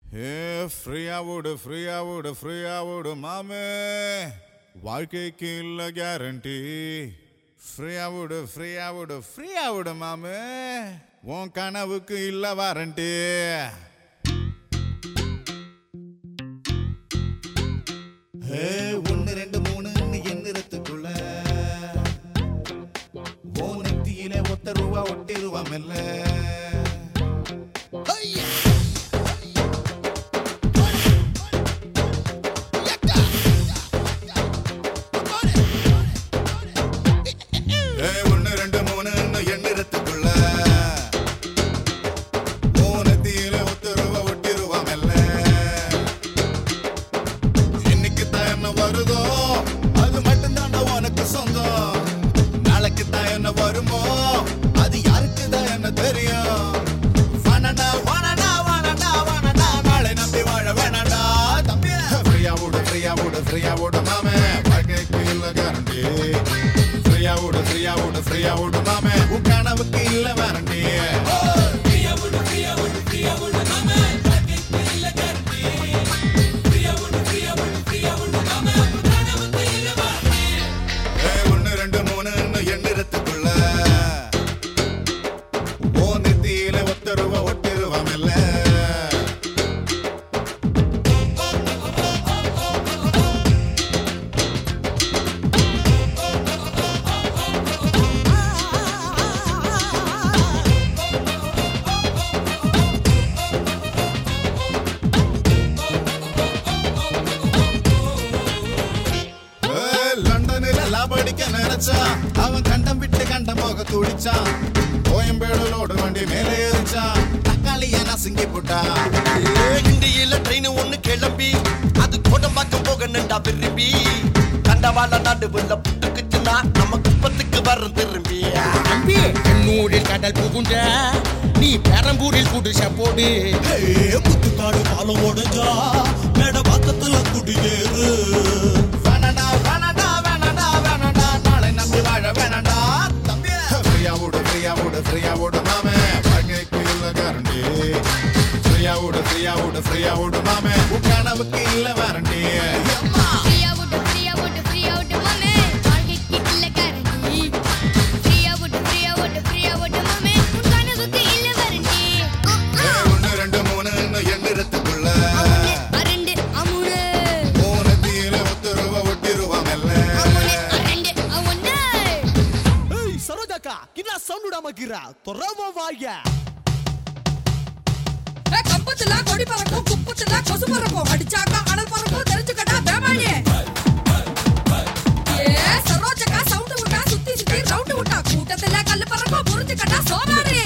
ஏ ஃப்ரீயா விடு ஃப்ரீயா விடு ஃப்ரீயா விடு மாமே வாழ்க்கைக்கு இல்ல கேரண்டி ஃப்ரீயா விடு ஃப்ரீயா விடு ஃப்ரீயா விடு மாமே உன் கனவுக்கு இல்ல வாரண்டி ஏ, ஒண்ணு ரெண்டு மூணு எந்திரத்துக்குள்ள ஓ நெத்தியில ஒத்த ரூபா ஒட்டிருவா மெல்ல ஏ, ஒண்ணு ரெண்டு மூணு எந்திரத்துக்குள்ள ஓ நெத்தியில ஒத்த ரூபா ஒட்டிருவா மெல்ல இன்னைக்கு தான் என்ன வருதோ அது மட்டும்தான் உனக்கு சொந்தம் நாளைக்கு தான் என்ன வருமோ அது யாருக்கு தான் என்ன தெரியும் வானடா, வானடா, வானடா, வானடா, நாளை நம்பி வாழ வேணாடா, தம்பி. ஃப்ரீயா விடு, ஃப்ரீயா விடு, ஃப்ரீயா விடு மாமே, வாழ்க்கைக்கு இல்ல guarantee. ஃப்ரீயா விடு, ஃப்ரீயா விடு, ஃப்ரீயா விடு மாமே, உன் கனவுக்கு இல்ல வாரண்டி ஏய், ஒண்ணு ரெண்டு மூணு எண்ணிறத்துக்குள்ள ஓ நெத்தியில ஒத்த ரூபா ஒட்டிருவாமல்ல ஏய், லண்டனில லாபடிக்க நினைச்சான் அவன் கண்டம் விட்டு கண்டம் போக துடிச்சான் கோயம்பேடுலோடு வண்டி மேலே ஏறிச்சான் தக்காளிய நசுங்கி போட்டான் இந்தியில ட்ரெயின் ஒண்ணு கிளம்பி அது கோடம்பாக்கம் போக நின்றா விரும்பி கண்டவாள நடுவுல புட்டுக்குச்சுன்னா நம்ம குப்பத்துக்கு வரும் திரும்பி தம்பி கண்ணூரில் கடல் புகுண்ட நீ பெரம்பூரில் குடிச போடு முத்துக்காடு பாலம் உடைஞ்சா மேட பக்கத்துல குடியேறு வேணடா வேணடா வேணடா வேணடா நாளை நம்பி வாழ வேணடா தம்பி ஃப்ரீயா விடு ஃப்ரீயா விடு ஃப்ரீயா விடு மாமே வாழ்க்கைக்கு இல்ல கேரண்டி ஃப்ரீயா விடு ஃப்ரீயா விடு ஃப்ரீயா விடு மாமே உன் கனவுக்கு இல்ல வாரண்டி ஃப்ரீயா விட்டு ஃப்ரீயா விட்டு ஃப்ரீயா விட்டு மாமே வாழ்க்கைக்கு இல்ல கேரண்டி ஃப்ரீயா விட்டு ஃப்ரீயா விட்டு ஃப்ரீயா விட்டு மாமே உன் கனவுக்கு இல்ல வாரண்டி ஏய், ஒண்ணு ரெண்டு மூணு எண்ணிறத்துக்குள்ள அரண்டு அமுனு ஓனத்தியில ஒத்து ரூபா ஒட்டிருவாங்கல்ல அமுனு அரண்டு அவனு ஏய் சரோஜாக்கா கின்னா சவுண்ட் விடாம கீரா தொரவ வாய ஏ, கம்பத்துல கொடி பறக்கும் குப்பத்துல கொசு பறக்கும் அடிச்சாக்கா அனல் பறக்கும் தெரிஞ்சுக்கடா பேமானி ஏ சரோஜக்கா சவுண்ட் விட்டா சுத்தி சுத்தி ரவுண்ட் விட்டா கூட்டத்துல கல்லு பறக்கும் புரிஞ்சுக்கடா சோமாரி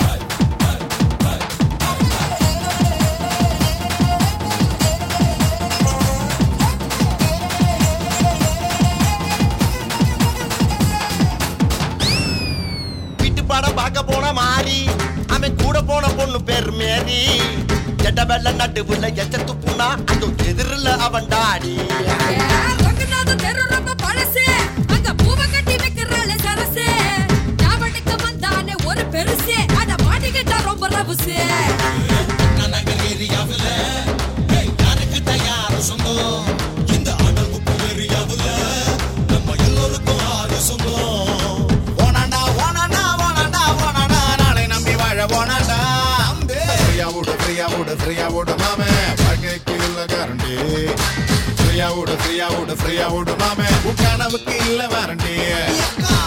வீட்டு படம் பார்க்க போன மாறி அவன் கூட போன பொண்ணு பேர் மேரி ஜெட்ட வெள்ள நடுவுல எச்ச துப்புனா அந்த எதிரில் அவன் டாடி ஏ, ரங்கநாத தெரு ரொம்ப பழசு அங்க பூவை கட்டி வைக்கிறாள சரசு ஞாபகத்துக்கு வந்தானே ஒரு பெருசு அத மாட்டிக்கிட்டா ரொம்ப ரவுசு நகர் ஏரியாவுல ஏய், யாருக்கு தயார சொந்தம் இந்த அடல் குப்பு ஏரியாவுல நம்ம எல்லோருக்கும் ஆறு சொந்தம் ஓனாண்டா ஓனாண்டா ஓனாண்டா ஓனாண்டா நாளை நம்பி வாழ ஓனாண்டா ஃப்ரீயா விடு ஃப்ரீயா விடு ஃப்ரீயா விடு மாமே வாழ்க்கைக்கு இல்ல கேரண்டி ஃப்ரீயா விடு ஃப்ரீயா விடு ஃப்ரீயா விடு மாமே உன் கனவுக்கு இல்ல வாரண்டி